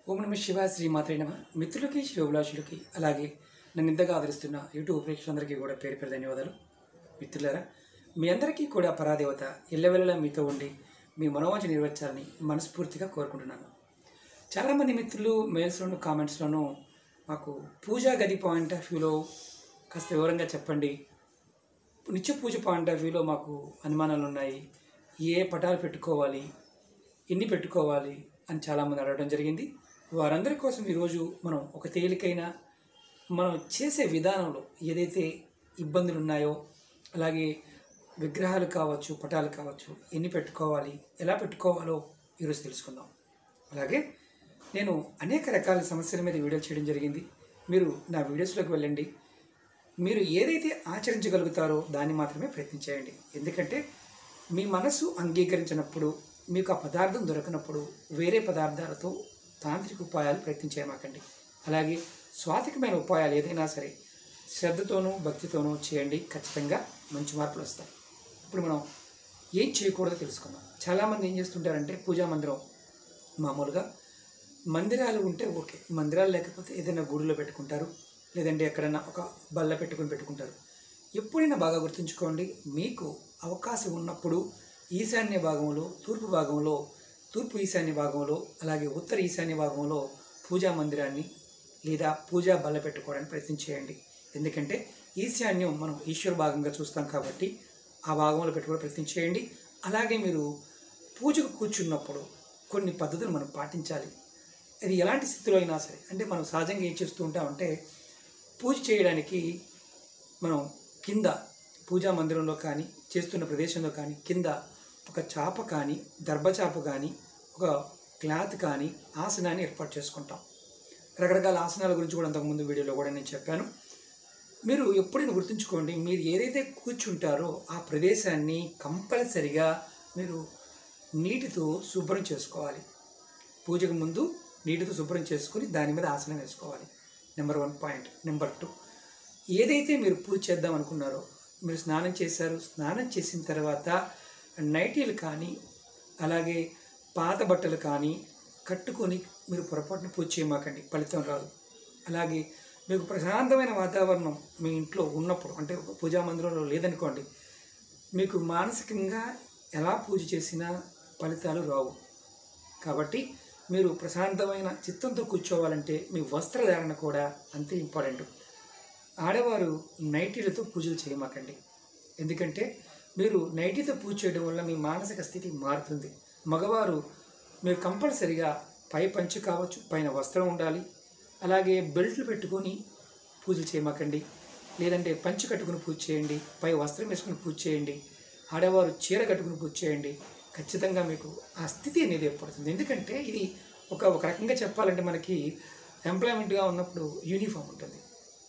ఓం నమ శివ శ్రీ మాత్రే నమ మిత్రులకి శివభిలాషులకి అలాగే నన్ను ఇంతగా ఆదరిస్తున్న యూట్యూబ్ ప్రేక్షకులందరికీ కూడా పేరు పేరు ధన్యవాదాలు మిత్రులారా మీ అందరికీ కూడా పరాదేవత ఎల్లవెల్లలా మీతో ఉండి మీ మనోవాంఛ నెరవేర్చాలని మనస్ఫూర్తిగా కోరుకుంటున్నాను చాలామంది మిత్రులు మెయిల్స్లోను కామెంట్స్లోనూ మాకు పూజా గది పాయింట్ ఆఫ్ వ్యూలో కాస్త వివరంగా చెప్పండి నిత్య పూజ పాయింట్ ఆఫ్ వ్యూలో మాకు అనుమానాలు ఉన్నాయి ఏ పటాలు పెట్టుకోవాలి ఎన్ని పెట్టుకోవాలి అని చాలామంది అడగడం జరిగింది వారందరి కోసం ఈరోజు మనం ఒక తేలికైన మనం చేసే విధానంలో ఏదైతే ఇబ్బందులు ఉన్నాయో అలాగే విగ్రహాలు కావచ్చు పటాలు కావచ్చు ఎన్ని పెట్టుకోవాలి ఎలా పెట్టుకోవాలో ఈరోజు తెలుసుకుందాం అలాగే నేను అనేక రకాల సమస్యల మీద వీడియో చేయడం జరిగింది మీరు నా వీడియోస్లోకి వెళ్ళండి మీరు ఏదైతే ఆచరించగలుగుతారో దాన్ని మాత్రమే ప్రయత్నించేయండి ఎందుకంటే మీ మనసు అంగీకరించినప్పుడు మీకు ఆ పదార్థం దొరకనప్పుడు వేరే పదార్థాలతో తాంత్రిక ఉపాయాలు ప్రయత్నించేయమాకండి అలాగే స్వాతికమైన ఉపాయాలు ఏదైనా సరే శ్రద్ధతోనూ భక్తితోనూ చేయండి ఖచ్చితంగా మంచి మార్పులు వస్తాయి ఇప్పుడు మనం ఏం చేయకూడదో తెలుసుకుందాం చాలామంది ఏం చేస్తుంటారంటే పూజా మందిరం మామూలుగా మందిరాలు ఉంటే ఓకే మందిరాలు లేకపోతే ఏదైనా గుడిలో పెట్టుకుంటారు లేదంటే ఎక్కడైనా ఒక బల్ల పెట్టుకుని పెట్టుకుంటారు ఎప్పుడైనా బాగా గుర్తుంచుకోండి మీకు అవకాశం ఉన్నప్పుడు ఈశాన్య భాగంలో తూర్పు భాగంలో తూర్పు ఈశాన్య భాగంలో అలాగే ఉత్తర ఈశాన్య భాగంలో పూజా మందిరాన్ని లేదా పూజా బల్ల పెట్టుకోవడానికి ప్రయత్నం చేయండి ఎందుకంటే ఈశాన్యం మనం ఈశ్వర భాగంగా చూస్తాం కాబట్టి ఆ భాగంలో పెట్టుకోవడం ప్రయత్నం చేయండి అలాగే మీరు పూజకు కూర్చున్నప్పుడు కొన్ని పద్ధతులు మనం పాటించాలి అది ఎలాంటి స్థితిలో అయినా సరే అంటే మనం సహజంగా ఏం చేస్తూ ఉంటామంటే పూజ చేయడానికి మనం కింద పూజా మందిరంలో కానీ చేస్తున్న ప్రదేశంలో కానీ కింద ఒక చాప కానీ దర్భచాప కానీ ఒక క్లాత్ కానీ ఆసనాన్ని ఏర్పాటు చేసుకుంటాం రకరకాల ఆసనాల గురించి కూడా అంతకుముందు వీడియోలో కూడా నేను చెప్పాను మీరు ఎప్పుడైనా గుర్తుంచుకోండి మీరు ఏదైతే కూర్చుంటారో ఆ ప్రదేశాన్ని కంపల్సరిగా మీరు నీటితో శుభ్రం చేసుకోవాలి పూజకు ముందు నీటితో శుభ్రం చేసుకుని దాని మీద ఆసనం వేసుకోవాలి number one point number two ఏదైతే మీరు పూజ చేద్దాం అనుకున్నారో మీరు స్నానం చేశారు స్నానం చేసిన తర్వాత నైటీలు కానీ అలాగే పాత బట్టలు కానీ కట్టుకొని మీరు పొరపాటున పూజ చేయమాకండి ఫలితం రాదు అలాగే మీకు ప్రశాంతమైన వాతావరణం మీ ఇంట్లో ఉన్నప్పుడు అంటే ఒక పూజా మందిరంలో లేదనుకోండి మీకు మానసికంగా ఎలా పూజ చేసినా ఫలితాలు రావు కాబట్టి మీరు ప్రశాంతమైన చిత్తంతో కూర్చోవాలంటే మీ వస్త్రధారణ కూడా అంతే ఇంపార్టెంట్ ఆడవారు నైటీలతో పూజలు చేయమాకండి ఎందుకంటే మీరు నైటీతో పూజ చేయడం వల్ల మీ మానసిక స్థితి మారుతుంది మగవారు మీరు కంపల్సరిగా పై పంచు కావచ్చు పైన వస్త్రం ఉండాలి అలాగే బెల్ట్లు పెట్టుకొని పూజలు చేయమాకండి లేదంటే పంచు కట్టుకుని పూజ చేయండి పై వస్త్రం వేసుకుని పూజ చేయండి ఆడవారు చీర కట్టుకుని పూజ చేయండి ఖచ్చితంగా మీకు ఆ స్థితి అనేది ఏర్పడుతుంది ఎందుకంటే ఇది ఒక ఒక రకంగా చెప్పాలంటే మనకి ఎంప్లాయ్మెంట్గా ఉన్నప్పుడు యూనిఫామ్ ఉంటుంది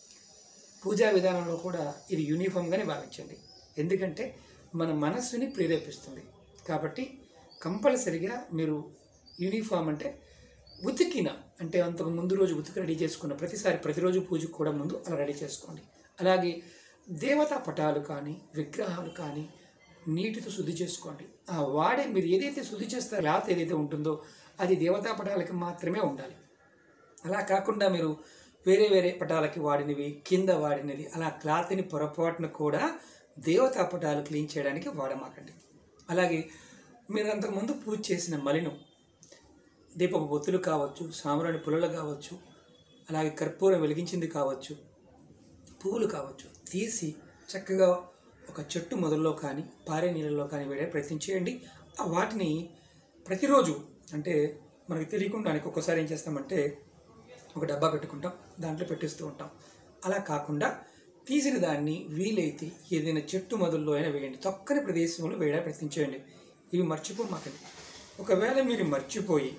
పూజా విధానంలో కూడా ఇది యూనిఫామ్గానే భావించండి ఎందుకంటే మన మనస్సుని ప్రేరేపిస్తుంది కాబట్టి కంపల్సరిగా మీరు యూనిఫామ్ అంటే ఉతికిన అంటే అంతకు ముందు రోజు ఉతికి రెడీ చేసుకున్న ప్రతిసారి ప్రతిరోజు పూజకు కూడా ముందు అలా రెడీ చేసుకోండి అలాగే దేవతా పటాలు కానీ విగ్రహాలు కానీ నీటితో శుద్ధి చేసుకోండి ఆ వాడే మీరు ఏదైతే శుద్ధి చేస్తారో క్లాత్ ఏదైతే ఉంటుందో అది దేవతా పటాలకి మాత్రమే ఉండాలి అలా కాకుండా మీరు వేరే వేరే పటాలకి వాడినవి కింద వాడినది అలా క్లాత్ని పొరపాటున కూడా దేవతా పటాలు క్లీన్ చేయడానికి వాడమాకండి అలాగే మీరు అంతకుముందు పూజ చేసిన మలినం దీపపు బొత్తులు కావచ్చు సాంబ్రాణి పుల్లలు కావచ్చు అలాగే కర్పూరం వెలిగించింది కావచ్చు పువ్వులు కావచ్చు తీసి చక్కగా ఒక చెట్టు మొదల్లో కానీ పారే నీళ్ళలో కానీ వేడే ప్రయత్నం చేయండి ఆ వాటిని ప్రతిరోజు అంటే మనకి తెలియకుండానికి ఒక్కసారి ఏం చేస్తామంటే ఒక డబ్బా పెట్టుకుంటాం దాంట్లో పెట్టేస్తూ ఉంటాం అలా కాకుండా తీసిన దాన్ని వీలైతే ఏదైనా చెట్టు మొదల్లో అయినా వేయండి తొక్కని ప్రదేశంలో వేయడా ప్రయత్నించేయండి ఇవి మర్చిపోమాకండి ఒకవేళ మీరు మర్చిపోయి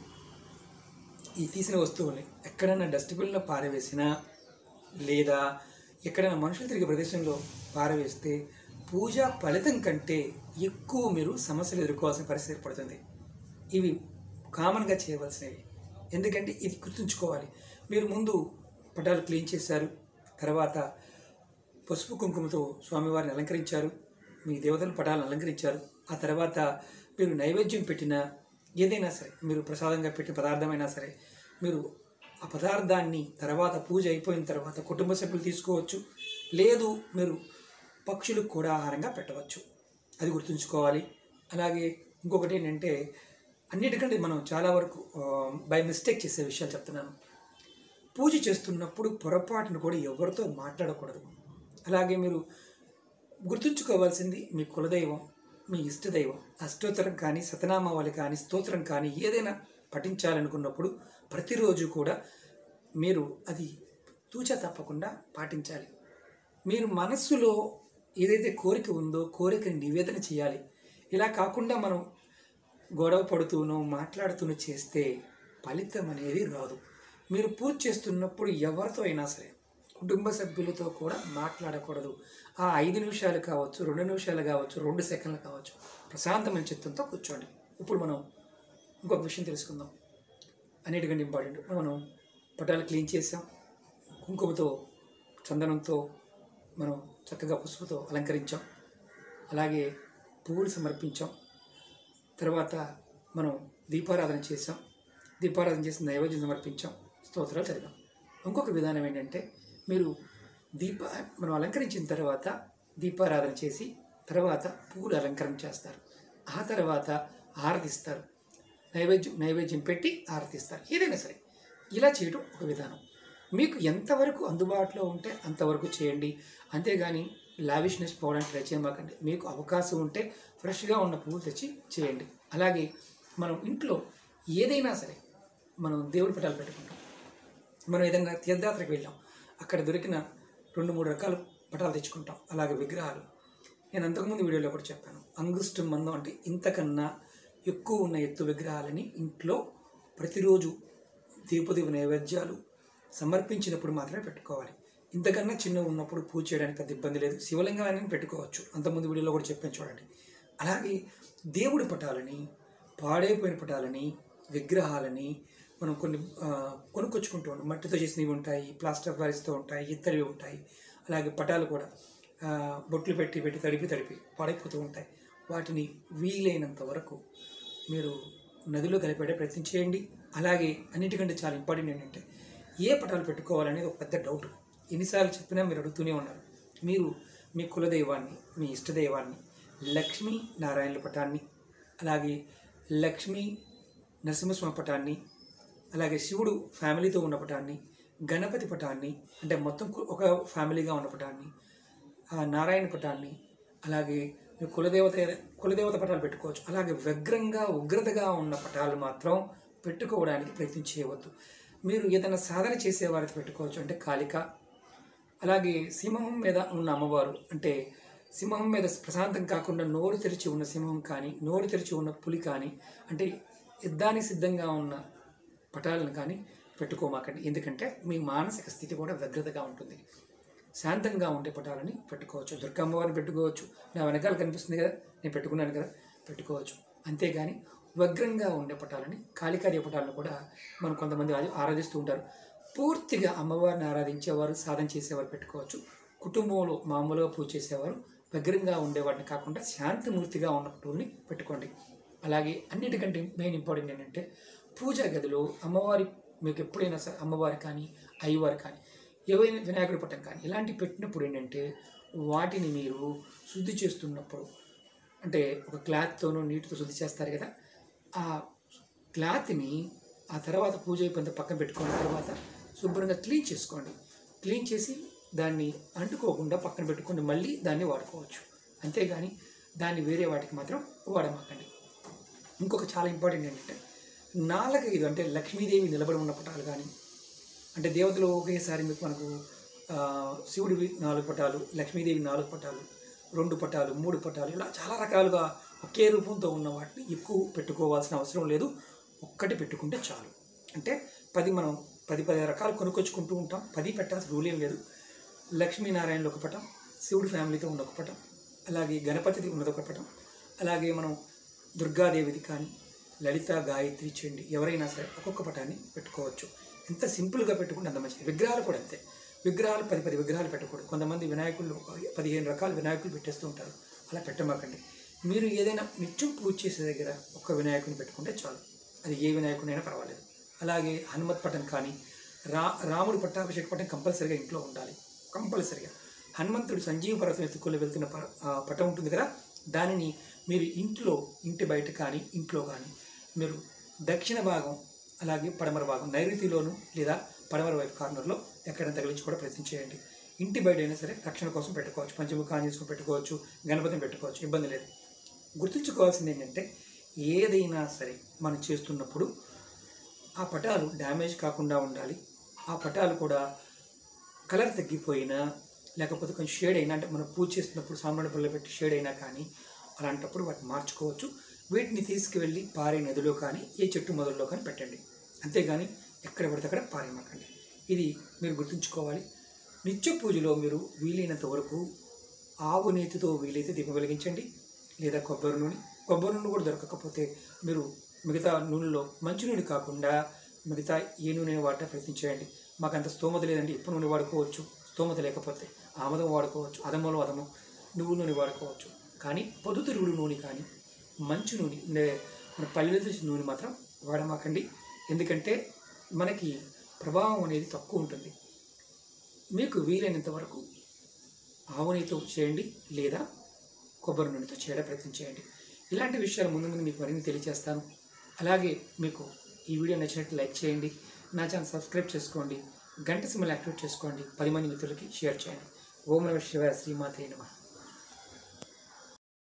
ఈ తీసిన వస్తువుల్ని ఎక్కడైనా డస్ట్బిన్లో పారవేసినా లేదా ఎక్కడైనా మనుషులు తిరిగే ప్రదేశంలో పారవేస్తే పూజా ఫలితం కంటే ఎక్కువ మీరు సమస్యలు ఎదుర్కోవాల్సిన పరిస్థితి ఏర్పడుతుంది ఇవి కామన్గా చేయవలసినవి ఎందుకంటే ఇది గుర్తుంచుకోవాలి మీరు ముందు పటాలు క్లీన్ చేశారు తర్వాత పసుపు కుంకుమతో స్వామివారిని అలంకరించారు మీ దేవతల పటాలను అలంకరించారు ఆ తర్వాత మీరు నైవేద్యం పెట్టిన ఏదైనా సరే మీరు ప్రసాదంగా పెట్టిన పదార్థమైనా సరే మీరు ఆ పదార్థాన్ని తర్వాత పూజ అయిపోయిన తర్వాత కుటుంబ సభ్యులు తీసుకోవచ్చు లేదు మీరు పక్షులకు కూడా ఆహారంగా పెట్టవచ్చు అది గుర్తుంచుకోవాలి అలాగే ఇంకొకటి ఏంటంటే అన్నిటికంటే మనం చాలా వరకు బై మిస్టేక్ చేసే విషయాలు చెప్తున్నాను పూజ చేస్తున్నప్పుడు పొరపాటును కూడా ఎవరితో మాట్లాడకూడదు అలాగే మీరు గుర్తుంచుకోవాల్సింది మీ కులదైవం మీ ఇష్టదైవం అష్టోత్తరం కానీ సతనామావళి కానీ స్తోత్రం కానీ ఏదైనా పఠించాలనుకున్నప్పుడు ప్రతిరోజు కూడా మీరు అది తూచా తప్పకుండా పాటించాలి మీరు మనస్సులో ఏదైతే కోరిక ఉందో కోరికని నివేదన చేయాలి ఇలా కాకుండా మనం గొడవ పడుతూనో మాట్లాడుతూనో చేస్తే ఫలితం అనేది రాదు మీరు పూజ చేస్తున్నప్పుడు ఎవరితో అయినా సరే కుటుంబ సభ్యులతో కూడా మాట్లాడకూడదు ఆ ఐదు నిమిషాలు కావచ్చు రెండు నిమిషాలు కావచ్చు రెండు సెకండ్లు కావచ్చు ప్రశాంతమైన చిత్తంతో కూర్చోండి ఇప్పుడు మనం ఇంకొక విషయం తెలుసుకుందాం అన్నిటికంటే ఇంపార్టెంట్ మనం పటాలు క్లీన్ చేసాం కుంకుమతో చందనంతో మనం చక్కగా పసుపుతో అలంకరించాం అలాగే పువ్వులు సమర్పించాం తర్వాత మనం దీపారాధన చేసాం దీపారాధన చేసిన నైవేద్యం సమర్పించాం స్తోత్రాలు చదివాం ఇంకొక విధానం ఏంటంటే మీరు దీప మనం అలంకరించిన తర్వాత దీపారాధన చేసి తర్వాత పువ్వులు అలంకరణ చేస్తారు ఆ తర్వాత ఆరతిస్తారు నైవేద్యం నైవేద్యం పెట్టి ఆరతిస్తారు ఏదైనా సరే ఇలా చేయడం ఒక విధానం మీకు ఎంతవరకు అందుబాటులో ఉంటే అంతవరకు చేయండి అంతేగాని లావిష్నెస్ పోవడానికి ట్రై చేయమాకండి మీకు అవకాశం ఉంటే ఫ్రెష్గా ఉన్న పువ్వులు తెచ్చి చేయండి అలాగే మనం ఇంట్లో ఏదైనా సరే మనం దేవుడి పటాలు పెట్టుకుంటాం మనం ఏదైనా తీర్థయాత్రకు వెళ్ళాం అక్కడ దొరికిన రెండు మూడు రకాల పటాలు తెచ్చుకుంటాం అలాగే విగ్రహాలు నేను అంతకుముందు వీడియోలో కూడా చెప్పాను అంగుష్టం మందం అంటే ఇంతకన్నా ఎక్కువ ఉన్న ఎత్తు విగ్రహాలని ఇంట్లో ప్రతిరోజు దీపదీప నైవేద్యాలు సమర్పించినప్పుడు మాత్రమే పెట్టుకోవాలి ఇంతకన్నా చిన్న ఉన్నప్పుడు పూజ చేయడానికి పెద్ద ఇబ్బంది లేదు శివలింగాన్ని పెట్టుకోవచ్చు అంతకుముందు వీడియోలో కూడా చెప్పాను చూడండి అలాగే దేవుడి పటాలని పాడైపోయిన పటాలని విగ్రహాలని మనం కొన్ని ఆ, కొనుక్కొచ్చుకుంటూ ఉంటాం మట్టితో చేసినవి ఉంటాయి ప్లాస్టర్ ప్యారిస్తో ఉంటాయి ఇత్తడివి ఉంటాయి అలాగే పటాలు కూడా ఆ, బొట్లు పెట్టి పెట్టి తడిపి తడిపి పాడైపోతూ ఉంటాయి వాటిని వీలైనంత వరకు మీరు నదిలో కలిపేటే ప్రయత్నం చేయండి అలాగే అన్నిటికంటే చాలా ఇంపార్టెంట్ ఏంటంటే ఏ పటాలు పెట్టుకోవాలనేది ఒక పెద్ద డౌట్ ఎన్నిసార్లు చెప్పినా మీరు అడుగుతూనే ఉన్నారు మీరు మీ కులదైవాన్ని మీ ఇష్టదైవాన్ని లక్ష్మీ నారాయణుల పటాన్ని అలాగే లక్ష్మీ నరసింహస్వామి పటాన్ని అలాగే శివుడు ఫ్యామిలీతో ఉన్న పటాన్ని గణపతి పటాన్ని అంటే మొత్తం కు- ఒక ఫ్యామిలీగా ఉన్న పటాన్ని ఆ నారాయణ పటాన్ని అలాగే మీ కులదేవత ఏద- కులదేవత పటాలు పెట్టుకోవచ్చు అలాగే వ్యగ్రంగా ఉగ్రతగా ఉన్న పటాలు మాత్రం పెట్టుకోవడానికి ప్రయత్నం చేయవద్దు మీరు ఏదైనా సాధన చేసే వారికి పెట్టుకోవచ్చు అంటే కాళిక అలాగే సింహం మీద ఉన్న అమ్మవారు అంటే సింహం మీద ప్రశాంతం కాకుండా నోరు తెరిచి ఉన్న సింహం కానీ నోరు తెరిచి ఉన్న పులి కానీ అంటే యుద్ధానికి సిద్ధంగా ఉన్న పటాలను కానీ పెట్టుకోమాకండి ఎందుకంటే మీ మానసిక స్థితి కూడా వ్యగ్రతగా ఉంటుంది శాంతంగా ఉండే పటాలని పెట్టుకోవచ్చు దుర్గమ్మవారిని పెట్టుకోవచ్చు నా వెనకాల కనిపిస్తుంది కదా నేను పెట్టుకున్నాను కదా పెట్టుకోవచ్చు అంతేగాని వ్యగ్రంగా ఉండే పటాలని కాళికాదేవి పటాలను కూడా మనం కొంతమంది ఆరా- ఆరాధిస్తూ ఉంటారు పూర్తిగా అమ్మవారిని ఆరాధించేవారు సాధన చేసేవారు పెట్టుకోవచ్చు కుటుంబంలో మామూలుగా పూజ చేసేవారు వ్యగ్రంగా ఉండేవాడిని కాకుండా శాంతిమూర్తిగా ఉన్న పటువుల్ని పెట్టుకోండి అలాగే అన్నిటికంటే మెయిన్ ఇంపార్టెంట్ ఏంటంటే పూజా గదిలో అమ్మవారి మీకు ఎప్పుడైనా సరే అమ్మవారి కానీ అయ్యవారు కానీ ఏవైనా వినాయకుడి పట్టం కానీ ఇలాంటివి పెట్టినప్పుడు ఏంటంటే వాటిని మీరు శుద్ధి చేస్తున్నప్పుడు అంటే ఒక క్లాత్తోనూ నీటితో శుద్ధి చేస్తారు కదా ఆ క్లాత్ని ఆ తర్వాత పూజ అయిపోయిన పక్కన పెట్టుకున్న తర్వాత శుభ్రంగా క్లీన్ చేసుకోండి క్లీన్ చేసి దాన్ని అంటుకోకుండా పక్కన పెట్టుకొని మళ్ళీ దాన్ని వాడుకోవచ్చు అంతేగాని దాన్ని వేరే వాటికి మాత్రం వాడమాకండి ఇంకొక చాలా ఇంపార్టెంట్ ఏంటంటే నాలుగు ఐదు అంటే లక్ష్మీదేవి నిలబడి ఉన్న పటాలు కానీ అంటే దేవతలు ఒకేసారి మీకు మనకు ఆ, శివుడివి నాలుగు పటాలు లక్ష్మీదేవి నాలుగు పటాలు రెండు పటాలు మూడు పటాలు ఇలా చాలా రకాలుగా ఒకే రూపంతో ఉన్న వాటిని ఎక్కువ పెట్టుకోవాల్సిన అవసరం లేదు ఒక్కటి పెట్టుకుంటే చాలు అంటే పది మనం పది పది రకాలు కొనుక్కొచ్చుకుంటూ ఉంటాం పది పెట్టాల్సిన రూల్ ఏం లేదు లక్ష్మీనారాయణలో ఒక పటం శివుడి ఫ్యామిలీతో ఉన్న ఒక పటం అలాగే గణపతిది ఉన్నది ఒక పటం అలాగే మనం దుర్గాదేవిది కానీ లలిత గాయత్రి చండి ఎవరైనా సరే ఒక్కొక్క పటాన్ని పెట్టుకోవచ్చు ఎంత సింపుల్గా పెట్టుకుంటే అంత మంచిది విగ్రహాలు కూడా అంతే విగ్రహాలు పది పది విగ్రహాలు పెట్టకూడదు కొంతమంది వినాయకులు పదిహేను రకాల వినాయకులు పెట్టేస్తూ ఉంటారు అలా పెట్టమాకండి మీరు ఏదైనా నిత్యం పూజ చేసే దగ్గర ఒక్క వినాయకుని పెట్టుకుంటే చాలు అది ఏ వినాయకుడైనా పర్వాలేదు అలాగే హనుమత్ పటం కానీ రా రాముడు పట్టాభిషేక పటం కంపల్సరిగా ఇంట్లో ఉండాలి కంపల్సరిగా హనుమంతుడు సంజీవ పర్వతం ఎత్తుకొని వెళ్తున్న ప- ఆ పటం ఉంటుంది కదా దానిని మీరు ఇంట్లో ఇంటి బయట కానీ ఇంట్లో కానీ మీరు దక్షిణ భాగం అలాగే పడమర భాగం నైరుతిలోను లేదా పడమర వైపు కార్నర్లో ఎక్కడైనా తగిలించి కూడా ప్రయత్నం చేయండి ఇంటి బయట అయినా సరే రక్షణ కోసం పెట్టుకోవచ్చు పంచముఖ ఆంజనేయుని పెట్టుకోవచ్చు గణపతిని పెట్టుకోవచ్చు ఇబ్బంది లేదు గుర్తుంచుకోవాల్సింది ఏంటంటే ఏదైనా సరే మనం చేస్తున్నప్పుడు ఆ పటాలు డ్యామేజ్ కాకుండా ఉండాలి ఆ పటాలు కూడా కలర్ తగ్గిపోయినా లేకపోతే కొంచెం షేడ్ అయినా అంటే మనం పూజ చేస్తున్నప్పుడు సాంబ్రాణి పుల్ల పెట్టి షేడ్ అయినా కానీ అలాంటప్పుడు వాటిని మార్చుకోవచ్చు వీటిని తీసుకువెళ్ళి పారే నదిలో కానీ ఏ చెట్టు మొదల్లో కానీ పెట్టండి అంతేగాని ఎక్కడ పడితే అక్కడ పారేయమాకండి ఇది మీరు గుర్తుంచుకోవాలి నిత్య పూజలో మీరు వీలైనంత వరకు ఆవు నేతితో వీలైతే దీపం వెలిగించండి లేదా కొబ్బరి నూనె కొబ్బరి నూనె కూడా దొరకకపోతే మీరు మిగతా నూనెలో మంచి నూనె కాకుండా మిగతా ఏ నూనె వాడటం ప్రయత్నం చేయండి మాకు అంత స్తోమత లేదండి ఇప్పు నూనె వాడుకోవచ్చు స్తోమత లేకపోతే ఆమదం వాడుకోవచ్చు అదమలో అదము నువ్వు నూనె వాడుకోవచ్చు కానీ పొద్దుతిరుగుడు నూనె కానీ మంచి నూనె అంటే మన పల్లెల తీసిన నూనె మాత్రం వాడమాకండి ఎందుకంటే మనకి ప్రభావం అనేది తక్కువ ఉంటుంది మీకు వీలైనంత వరకు ఆవు నెయ్యితో చేయండి లేదా కొబ్బరి నూనెతో చేయడం ప్రయత్నం చేయండి ఇలాంటి విషయాలు ముందు ముందు మీకు మరిన్ని తెలియజేస్తాను అలాగే మీకు ఈ వీడియో నచ్చినట్టు లైక్ చేయండి నా ఛానల్ సబ్స్క్రైబ్ చేసుకోండి గంట సిమ్మలు యాక్టివేట్ చేసుకోండి పది మంది మిత్రులకి షేర్ చేయండి ఓం నమ శివాయ శ్రీమాతే నమః